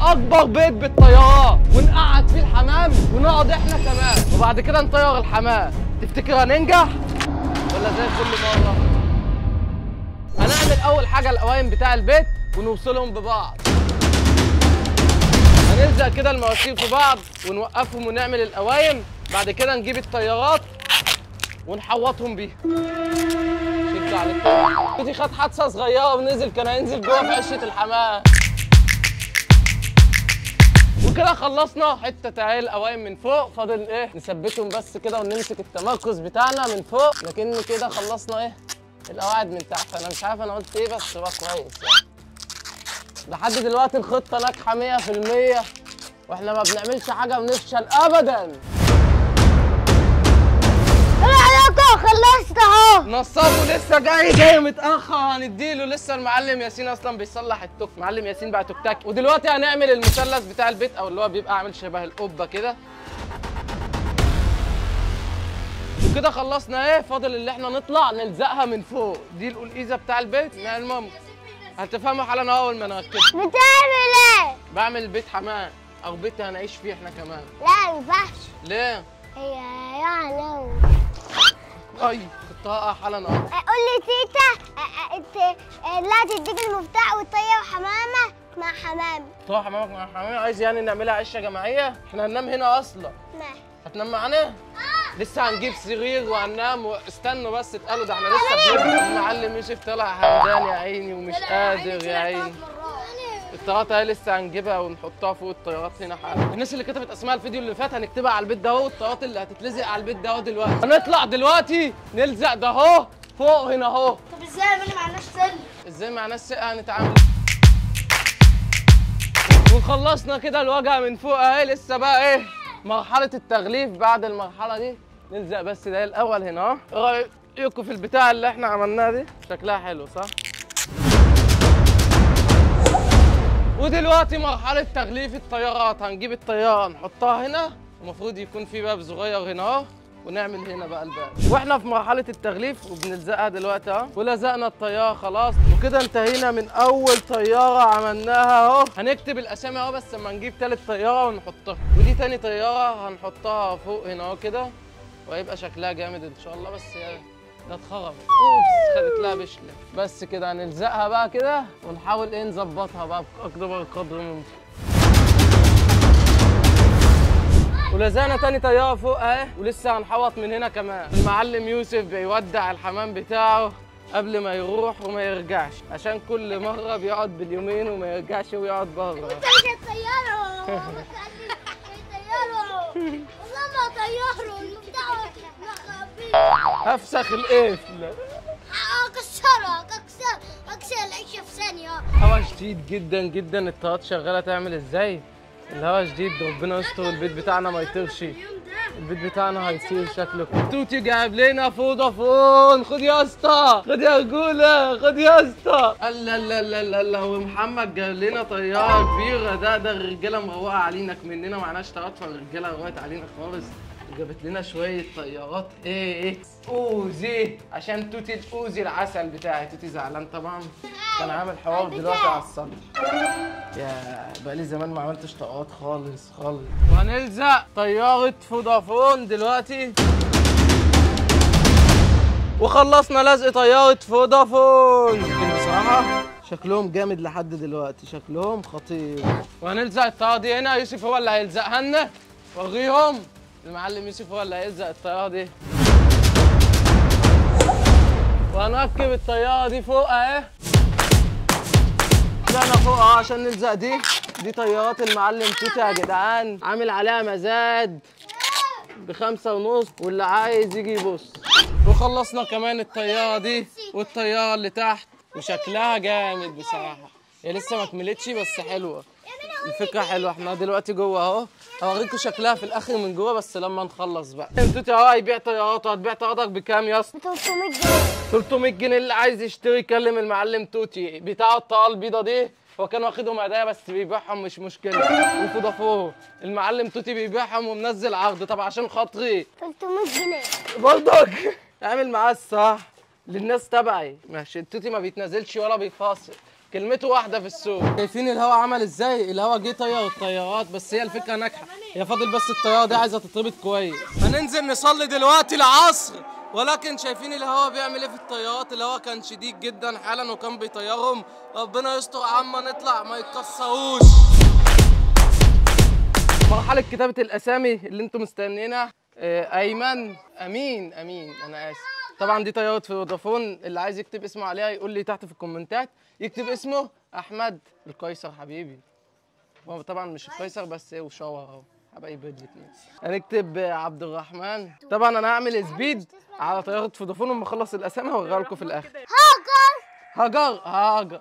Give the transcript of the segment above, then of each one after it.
اكبر بيت بالطيارات ونقعد فيه الحمام ونقعد احنا كمان وبعد كده نطير الحمام تفتكر هننجح ولا زي كل مره هنعمل اول حاجه القوايم بتاع البيت ونوصلهم ببعض هنلزق كده المواسير في بعض ونوقفهم ونعمل القوايم بعد كده نجيب الطيارات ونحوطهم بيها شد عليك كده خد حادثه صغيره ونزل كان هينزل جوه في عشه الحمام وكده خلصنا حته اهي القوايم من فوق فاضل ايه نثبتهم بس كده ونمسك التمركز بتاعنا من فوق لكن كده خلصنا ايه القواعد من تحت انا مش عارف انا قلت ايه بس هو كويس يعني لحد دلوقتي الخطه ناجحه 100% واحنا ما بنعملش حاجه بنفشل ابدا ايه عليكم خلصت اهو نصابه لسه جاي جاي متاخر هنديله لسه المعلم ياسين اصلا بيصلح التوك معلم ياسين بقى توك تاك ودلوقتي هنعمل المثلث بتاع البيت او اللي هو بيبقى عامل شبه القبه كده وكده خلصنا ايه فاضل اللي احنا نطلع نلزقها من فوق دي القلقيزه بتاع البيت مع الماما هتفهموا حالا اول ما نركبها بتعمل ايه بعمل بيت حمام او بيت هنعيش فيه احنا كمان لا ما ينفعش ليه هي يعني اي كنت هقع حالا اهو قول لي تيتا أ- أ- انت أ، لا تديك المفتاح وتطير حمامه مع حمام تروح حمامك مع حمام عايز يعني نعملها عشه جماعيه احنا هننام هنا اصلا ما هتنام معانا لسه هنجيب سرير وهننام واستنوا بس اتقالوا ده احنا لسه بنبدا المعلم يوسف طلع همدان يا عيني ومش قادر يا عيني الطيارات اهي لسه هنجيبها ونحطها فوق الطيارات هنا حالا الناس اللي كتبت اسماء الفيديو اللي فات هنكتبها على البيت ده اهو الطيارات اللي هتتلزق على البيت ده اهو دلوقتي هنطلع دلوقتي نلزق ده اهو فوق هنا اهو طب ازاي اعمل معناش سلم ازاي مع ناس ثقه هنتعامل وخلصنا كده الوجهه من فوق اهي لسه بقى ايه مرحله التغليف بعد المرحله دي نلزق بس ده الاول هنا اهو ايه رايكم في البتاع اللي احنا عملناها دي شكلها حلو صح ودلوقتي مرحله تغليف الطيارات هنجيب الطياره نحطها هنا المفروض يكون في باب صغير هنا اهو ونعمل هنا بقى الباب واحنا في مرحله التغليف وبنلزقها دلوقتي اهو ولزقنا الطياره خلاص وكده انتهينا من اول طياره عملناها اهو هنكتب الاسامي اهو بس لما نجيب تالت طياره ونحطها ودي تاني طياره هنحطها فوق هنا اهو كده وهيبقى شكلها جامد ان شاء الله بس هي ده اتخرب اوبس خدت لها بشله بس كده هنلزقها بقى كده ونحاول ايه نظبطها بقى باكبر قدر ممكن ولزقنا تاني طياره فوق اهي ولسه هنحوط من هنا كمان المعلم يوسف بيودع الحمام بتاعه قبل ما يروح وما يرجعش عشان كل مره بيقعد باليومين وما يرجعش ويقعد بره مش هتطيره طياره والله ما طيره المفتاح مخبيه هفسخ القفل اكسرها اكسر اكسر العيشه في ثانيه هوا شديد جدا جدا الطيارات شغاله تعمل ازاي الهوا شديد ربنا يستر البيت بتاعنا ما يطيرش البيت بتاعنا هيطير شكله توتي جايب لنا فودافون خد يا اسطى خد يا رجوله خد يا اسطى الله لا لا لا لا ومحمد جايب لنا طياره كبيره ده ده الرجاله مروقه علينا مننا معناش طيارات فالرجاله روقت علينا خالص جابت لنا شويه طيارات ايه ايه اوزي عشان توتي الاوزي العسل بتاعي توتي زعلان طبعا كان عامل حوار دلوقتي على السطح يا بقالي زمان ما عملتش طاقات خالص خالص وهنلزق طيارة فودافون دلوقتي وخلصنا لزق طيارة فودافون لكن بصراحة شكلهم جامد لحد دلوقتي شكلهم خطير وهنلزق الطيارة دي هنا يوسف هو اللي هيلزقها لنا وريهم المعلم يوسف هو اللي هيلزق الطيارة دي وهنركب الطيارة دي فوق اهي طلعنا فوق اهو عشان نلزق دي دي طيارات المعلم توتي يا جدعان عامل عليها مزاد بخمسة ونص واللي عايز يجي يبص وخلصنا كمان الطيارة دي والطيارة اللي تحت وشكلها جامد بصراحة هي لسه ما كملتش بس حلوة الفكرة حلوة احنا دلوقتي جوه اهو هوريكم شكلها في الاخر من جوه بس لما نخلص بقى توتي اهو هيبيع طياراته هتبيع طيارتك بكام يا اسطى؟ 300 جنيه 300 جنيه اللي عايز يشتري يكلم المعلم توتي بتاع الطاقه البيضه دي هو كان واخدهم هدايا بس بيبيعهم مش مشكله وفودافون المعلم توتي بيبيعهم ومنزل عرض طب عشان خاطري 300 جنيه برضك اعمل معاه الصح للناس تبعي ماشي التوتي ما بيتنزلش ولا بيفاصل كلمته واحده في السوق شايفين الهوا عمل ازاي الهوا جه طير الطيارات بس هي الفكره ناجحه هي فاضل بس الطياره دي عايزه تتربط كويس هننزل نصلي دلوقتي العصر ولكن شايفين الهوا بيعمل ايه في الطيارات الهوا كان شديد جدا حالا وكان بيطيرهم ربنا يستر عما نطلع ما يتكسروش مرحلة كتابة الأسامي اللي أنتم مستنيينها آه، أيمن أمين أمين أنا آسف طبعا دي طيارة في فودافون اللي عايز يكتب اسمه عليها يقول لي تحت في الكومنتات يكتب اسمه أحمد القيصر حبيبي هو طبعا مش القيصر بس إيه وشاور أهو حبايب الاثنين هنكتب آه، عبد الرحمن طبعا أنا هعمل سبيد على طيارة فودافون وأما أخلص الأسامي هوريها لكم في الآخر هاجر هاجر هاجر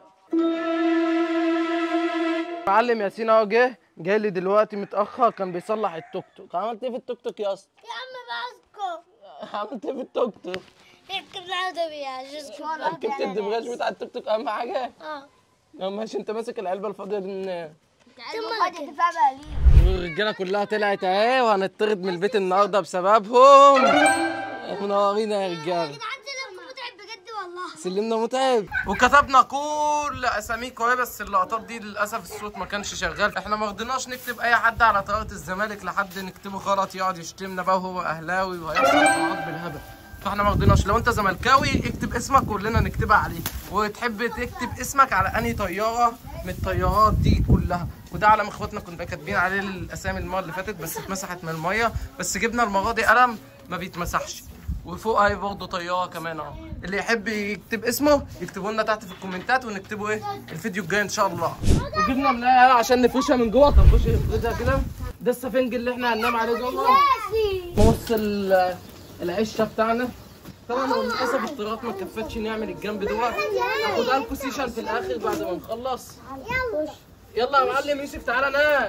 معلم ياسين اهو جه جاي لي دلوقتي متاخر كان بيصلح التوك توك عملت ايه في التوك توك يا اسطى يا عم باسكو عملت ايه في التوك توك يركب العودة بيها جزء ركبت الدبغاج بتاع التوك توك اهم حاجه اه اه ماشي انت ماسك العلبه الفاضيه دي من ثم قد دفاع بقى والرجاله كلها طلعت اهي وهنطرد من البيت النهارده بسببهم منورين يا رجاله عندي متعب بجد والله سلمنا متعب وكتبنا كل اساميكم اهي بس اللقطات دي للاسف الصوت ما كانش شغال احنا ما رضيناش نكتب اي حد على طياره الزمالك لحد نكتبه غلط يقعد يشتمنا بقى وهو اهلاوي وهيحصل حوارات بالهبل فاحنا ما رضيناش لو انت زملكاوي اكتب اسمك كلنا نكتبها عليه وتحب تكتب اسمك على انهي طياره من الطيارات دي كلها وده علم اخواتنا كنا كاتبين عليه الاسامي المره اللي فاتت بس اتمسحت من الميه بس جبنا المره دي قلم ما بيتمسحش وفوق اهي برضه طياره كمان اهو اللي يحب يكتب اسمه يكتبوا لنا تحت في الكومنتات ونكتبه ايه الفيديو الجاي ان شاء الله وجبنا ملايه عشان نفرشها من جوه طب خش افردها كده ده السفنج اللي احنا هننام عليه جوه نص ال- العشه بتاعنا طبعا هو للاسف الطيارات ما كفتش نعمل الجنب دوت هاخدها لكم سيشن في الاخر بعد ما نخلص يلا يلا يا معلم يوسف تعالى نام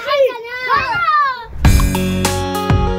ماشي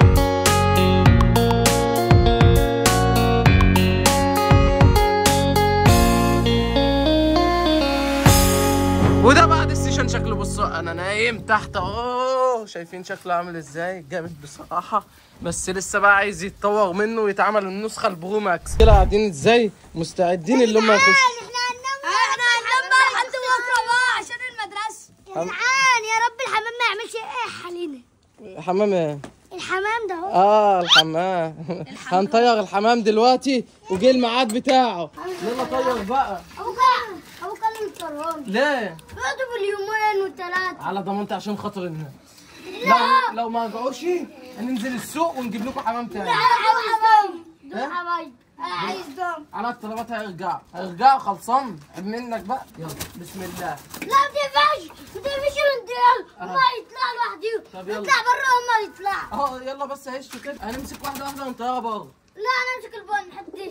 وده بعد السيشن شكله بصوا انا نايم تحت اهو شايفين شكله عامل ازاي جامد بصراحه بس لسه بقى عايز يتطور منه ويتعمل النسخه البرو ماكس كده قاعدين ازاي مستعدين اللي هم يخشوا احنا هننام احنا هننام بقى لحد بكره بقى عشان المدرسه جدعان يا رب الحمام ما يعملش ايه علينا حمام ايه الحمام ده اهو اه الحمام هنطير الحمام دلوقتي وجه الميعاد بتاعه يلا طير بقى ابو كلام ابو كلام الطران ليه بعده باليومين والثلاثه على ضمانتي عشان خاطر الناس لو لو ما رجعوش هننزل السوق ونجيب لكم حمام تاني انا عايز دم دول ها؟ حبايب انا عايز دم على الطلبات هيرجعوا هيرجعوا خلصان عيب منك بقى يلا بسم الله لا ما تنفعش ما تنفعش الانديال ما يطلع لوحده طب يلا. يطلع بره وما يطلع اهو يلا بس هشوا كده هنمسك واحده واحده ونطيرها بره لا انا امسك البن حد دي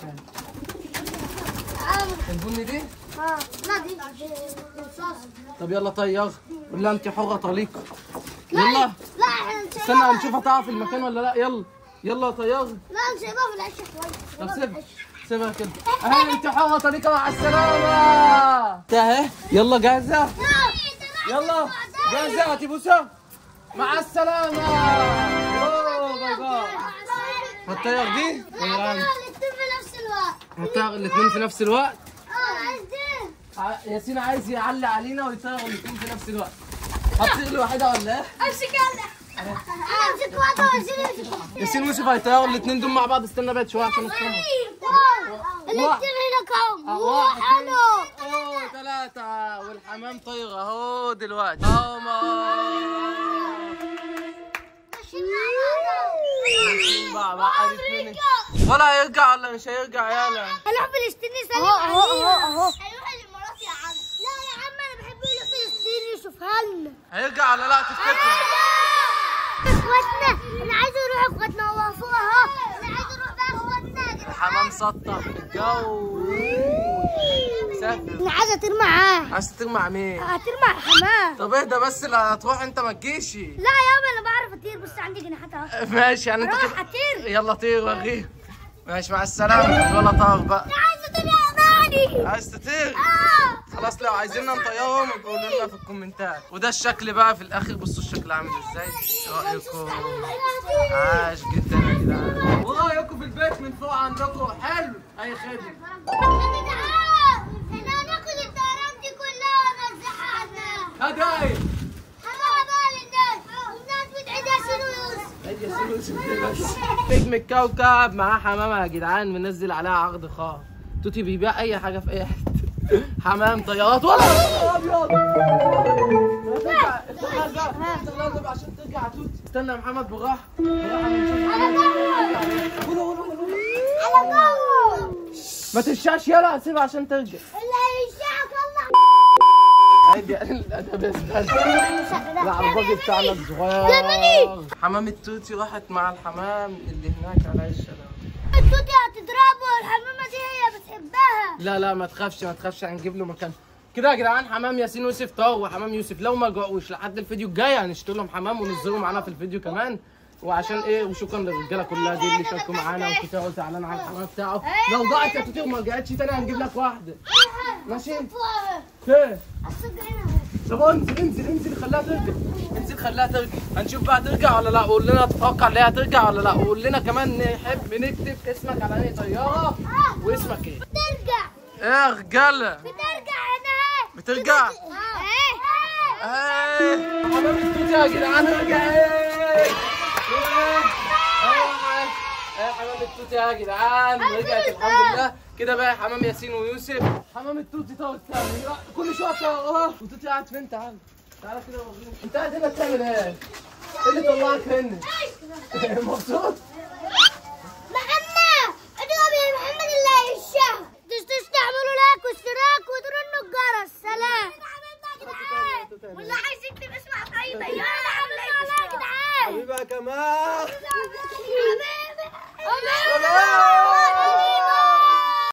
البني دي اه لا دي رصاص طب يلا طير ولا انت حره طليقه يلا لا احنا نسيبها استنى هنشوفها تعرف المكان ولا لا يلا يلا طير لا نسيبها في العشاء شويه طب سيبها سيبها كده اهي انت حره طليقه مع السلامه انتهى يلا جاهزه يلا جاهزه هاتي بوسه مع السلامه أوه، باي باي هتطير دي طيران الاثنين في نفس الوقت هتطير الاثنين في نفس الوقت اه عايز دي ع- ياسين عايز يعلي علينا ويطير الاثنين في نفس الوقت هتطير لوحدها ولا ايه؟ امسك يلا انا امسك واحده واشيل ياسين ويوسف هيطيروا الاثنين دول مع بعض استنى بعد شويه عشان الصور الاثنين هناك اهو واحد حلو اوه ثلاثة والحمام طير اهو دلوقتي اهو ماشيين مع بعض الاثنين ولا هيرجع ولا مش هيرجع يالا هنروح فلسطين نسلم اهو اهو اهو هنروح الامارات يا عم لا يا عم انا بحب يروح فلسطين يشوفها لنا هيرجع ولا لا تفتكر اخواتنا انا عايز اروح اخواتنا هو فوق اهو انا عايز اروح بقى اخواتنا يا جدعان. الحمام سطح في الجو سافر انا عايزه اطير معاه عايز تطير مع مين؟ هطير مع حمام طب اهدى بس لا هتروح انت ما تجيش لا يابا انا بعرف اطير بس عندي جناحات اهو ماشي يعني انت روح كده اطير يلا طير وريه ماشي مع السلامة ولا طار بقى انا عايزه اطير يا اماني عايز تطير اه خلاص لو عايزيننا نطيرهم قولوا لنا في الكومنتات وده الشكل بقى في الاخر بصوا الشكل عامل ازاي ايه رايكم عاش جدا يا جدعان ورايكم في البيت من فوق عندكم حلو اي خدمه يا جدعان احنا هناخد الطيران هدايا حمام للناس والناس بتعيد ياسين ويوسف نجم الكوكب معاه حمامه يا جدعان منزل عليها عقد خاص توتي بيبيع اي حاجه في اي حته حمام طيارات ولا ابيض هترجع استنى لازم عشان ترجع يا توتي استنى يا محمد بالراحه بالراحه نشوف قول قول قول قول. على جوه ما تنشاش يلا سيبها عشان ترجع اللي يشعك الله عادي الادب اسمها لا الراجل بتاعنا الصغير لمني. حمام التوتي راحت مع الحمام اللي هناك على الشلال التوتي هتضربه الحمامة دي هي بتحبها لا لا ما تخافش ما تخافش هنجيب له مكان كده يا جدعان حمام ياسين يوسف طار وحمام يوسف لو ما جاوش لحد الفيديو الجاي هنشتري لهم حمام وننزلوا معانا في الفيديو كمان وعشان ايه وشكرا للرجاله كلها دي اللي شاركوا معانا وكتير زعلان على الحمام بتاعه لو ضاعت يا توتي وما رجعتش تاني هنجيب لك واحده ماشي ايه طب انزل انزل انزل خليها ترجع انزل خليها ترجع هنشوف بقى ترجع ولا لا قول لنا تتوقع ان هي هترجع ولا لا وقول لنا كمان نحب نكتب اسمك على اي طياره واسمك ايه بترجع ايه يا رجاله بترجع هنا بترجع ايه ايه حمام التوت يا جدعان رجع ايه ايه ايه حمام التوت يا جدعان رجعت الحمد لله كده بقى حمام ياسين ويوسف حمام التوت طار تاني كل شويه طار وتوتي قاعد فين تعال تعالى كده وريني انت قاعد هنا بتعمل ايه؟ ايه اللي طلعك هنا؟ مبسوط؟